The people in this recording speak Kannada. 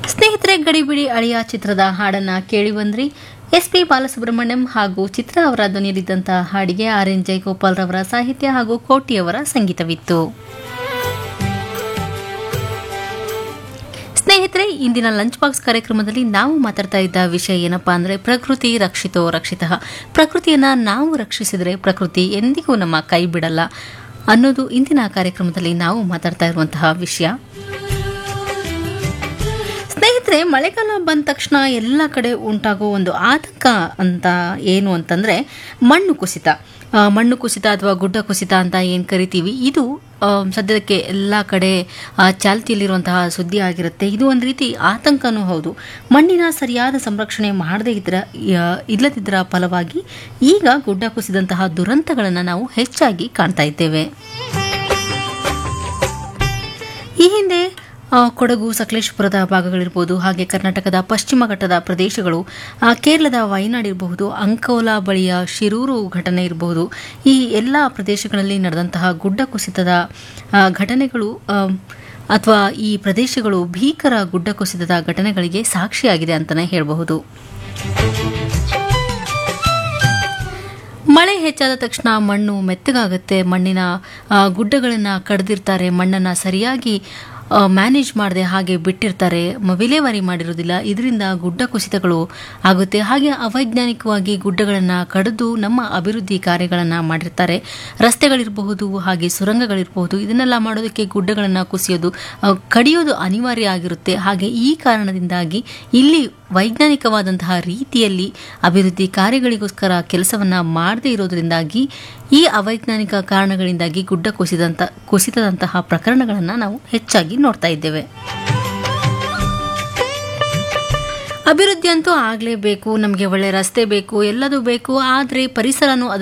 ಸ್ನೇಹಿತರೆ ಗಡಿಬಿಡಿ ಅಳಿಯ ಚಿತ್ರದ ಹಾಡನ್ನ ಕೇಳಿ ಬಂದ್ರಿ ಎಸ್ ಪಿ ಬಾಲಸುಬ್ರಹ್ಮಣ್ಯಂ ಹಾಗೂ ಚಿತ್ರ ಅವರ ಧ್ವನಿಯಲ್ಲಿದ್ದಂತಹ ಹಾಡಿಗೆ ಆರ್ ಎನ್ ಜಯಗೋಪಾಲ್ ರವರ ಸಾಹಿತ್ಯ ಹಾಗೂ ಕೋಟಿಯವರ ಸಂಗೀತವಿತ್ತು ಸ್ನೇಹಿತರೆ ಇಂದಿನ ಲಂಚ್ ಬಾಕ್ಸ್ ಕಾರ್ಯಕ್ರಮದಲ್ಲಿ ನಾವು ಮಾತಾಡ್ತಾ ಇದ್ದ ವಿಷಯ ಏನಪ್ಪಾ ಅಂದ್ರೆ ಪ್ರಕೃತಿ ರಕ್ಷಿತೋ ರಕ್ಷಿತ ಪ್ರಕೃತಿಯನ್ನ ನಾವು ರಕ್ಷಿಸಿದರೆ ಪ್ರಕೃತಿ ಎಂದಿಗೂ ನಮ್ಮ ಕೈ ಬಿಡಲ್ಲ ಅನ್ನೋದು ಇಂದಿನ ಕಾರ್ಯಕ್ರಮದಲ್ಲಿ ನಾವು ಮಾತಾಡ್ತಾ ಇರುವಂತಹ ವಿಷಯ ಸ್ನೇಹಿತರೆ ಮಳೆಗಾಲ ಬಂದ ತಕ್ಷಣ ಎಲ್ಲ ಕಡೆ ಉಂಟಾಗೋ ಒಂದು ಆತಂಕ ಅಂತ ಏನು ಅಂತಂದ್ರೆ ಮಣ್ಣು ಕುಸಿತ ಆ, ಮಣ್ಣು ಕುಸಿತ ಅಥವಾ ಗುಡ್ಡ ಕುಸಿತ ಅಂತ ಏನು ಕರಿತೀವಿ ಇದು ಆ, ಸದ್ಯಕ್ಕೆ ಎಲ್ಲ ಕಡೆ ಆ, ಚಾಲ್ತಿಯಲ್ಲಿರುವಂತಹ ಸುದ್ದಿ ಆಗಿರುತ್ತೆ ಇದು ಒಂದು ರೀತಿ ಆತಂಕನೂ ಹೌದು ಮಣ್ಣಿನ ಸರಿಯಾದ ಸಂರಕ್ಷಣೆ ಮಾಡದೇ ಇದ್ರ ಆ, ಇಲ್ಲದಿದ್ದರ ಫಲವಾಗಿ ಈಗ ಗುಡ್ಡ ಕುಸಿದಂತಹ ದುರಂತಗಳನ್ನು ನಾವು ಹೆಚ್ಚಾಗಿ ಕಾಣ್ತಾ ಇದ್ದೇವೆ ಈ ಹಿಂದೆ ಆ, ಕೊಡಗು ಸಕಲೇಶಪುರದ ಭಾಗಗಳಿರ್ಬೋದು ಹಾಗೆ ಕರ್ನಾಟಕದ ಪಶ್ಚಿಮ ಘಟ್ಟದ ಪ್ರದೇಶಗಳು ಆ, ಕೇರಳದ ವಯನಾಡ್ ಇರಬಹುದು ಅಂಕೋಲಾ ಬಳಿಯ ಶಿರೂರು ಘಟನೆ ಇರಬಹುದು ಈ ಎಲ್ಲ ಪ್ರದೇಶಗಳಲ್ಲಿ ನಡೆದಂತಹ ಗುಡ್ಡ ಕುಸಿತದ ಆ, ಘಟನೆಗಳು ಅಥವಾ ಈ ಪ್ರದೇಶಗಳು ಭೀಕರ ಗುಡ್ಡ ಕುಸಿತದ ಘಟನೆಗಳಿಗೆ ಸಾಕ್ಷಿಯಾಗಿದೆ ಅಂತಲೇ ಹೇಳಬಹುದು ಮಳೆ ಹೆಚ್ಚಾದ ತಕ್ಷಣ ಮಣ್ಣು ಮೆತ್ತಗಾಗುತ್ತೆ ಮಣ್ಣಿನ ಆ, ಗುಡ್ಡಗಳನ್ನ ಕಡ್ದಿರ್ತಾರೆ ಮಣ್ಣನ್ನ ಸರಿಯಾಗಿ ಮ್ಯಾನೇಜ್ ಮಾಡದೆ ಹಾಗೆ ಬಿಟ್ಟಿರ್ತಾರೆ ಮ- ವಿಲೇವಾರಿ ಮಾಡಿರೋದಿಲ್ಲ ಇದರಿಂದ ಗುಡ್ಡ ಕುಸಿತಗಳು ಆಗುತ್ತೆ ಹಾಗೆ ಅವೈಜ್ಞಾನಿಕವಾಗಿ ಗುಡ್ಡಗಳನ್ನು ಕಡಿದು ನಮ್ಮ ಅಭಿವೃದ್ಧಿ ಕಾರ್ಯಗಳನ್ನು ಮಾಡಿರ್ತಾರೆ ರಸ್ತೆಗಳಿರಬಹುದು ಹಾಗೆ ಸುರಂಗಗಳಿರಬಹುದು ಇದನ್ನೆಲ್ಲ ಮಾಡೋದಕ್ಕೆ ಗುಡ್ಡಗಳನ್ನು ಕುಸಿಯೋದು ಆ, ಕಡಿಯೋದು ಅನಿವಾರ್ಯ ಆಗಿರುತ್ತೆ ಹಾಗೆ ಈ ಕಾರಣದಿಂದಾಗಿ ಇಲ್ಲಿ ವೈಜ್ಞಾನಿಕವಾದಂತಹ ರೀತಿಯಲ್ಲಿ ಅಭಿವೃದ್ಧಿ ಕಾರ್ಯಗಳಿಗೋಸ್ಕರ ಕೆಲಸವನ್ನ ಮಾಡದೇ ಇರೋದ್ರಿಂದಾಗಿ ಈ ಅವೈಜ್ಞಾನಿಕ ಕಾರಣಗಳಿಂದಾಗಿ ಗುಡ್ಡ ಕುಸಿದಂತ ಕುಸಿತದಂತಹ ಪ್ರಕರಣಗಳನ್ನು ನಾವು ಹೆಚ್ಚಾಗಿ ನೋಡ್ತಾ ಇದ್ದೇವೆ ಅಭಿವೃದ್ಧಿ ಅಂತೂ ಆಗಲೇಬೇಕು ನಮಗೆ ಒಳ್ಳೆ ರಸ್ತೆ ಬೇಕು ಎಲ್ಲದೂ ಬೇಕು ಆದರೆ ಪರಿಸರನೂ ಅದರ